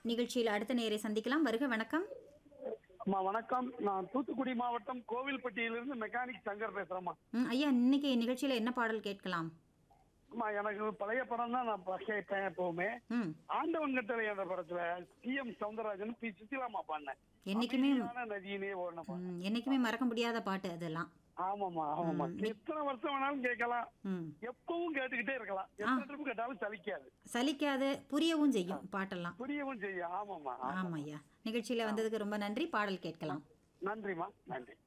நிகழ்ச்சியில் அடுத்த நேரை சந்திக்கலாம் வருக வணக்கம் அம்மா வணக்கம் நான் தூத்துக்குடி மாவட்டம் கோவில்பட்டியிலிருந்து மெக்கானிக் சங்கர் பேசுறேம்மா ம், ஐயா இன்னைக்கு நிகழ்ச்சியில் என்ன பாடல் கேட்கலாம் அம்மா எனக்கு பழைய படம் தான் நான் ப- கேட்பேன் எப்பவுமே ம் ஆண்டவன் கட்டளை என்ற படத்துல டி எம் சவுந்தரராஜன் பி சுத்திலாமா பாடினேன் என்னைக்குமே அமைதியான நதியிலே ஓடணுமா ம், என்னைக்குமே மறக்க முடியாத பாட்டு அதெல்லாம் ஆமாம்மா ஆமாம்மா எத்தனை வருஷம் வேணாலும் கேட்கலாம் ம் எப்பவும் கேட்டுக்கிட்டே இருக்கலாம் எத்தனை ட்ரிப் கேட்டாலும் சலிக்காது சலிக்காது புரியவும் செய்யும் பாட்டெல்லாம் புரியவும் செய்யும் ஆமாம்மா ஆமாம் ஐயா நிகழ்ச்சியில் வந்ததுக்கு ரொம்ப நன்றி பாடல் கேட்கலாம் நன்றிம்மா நன்றி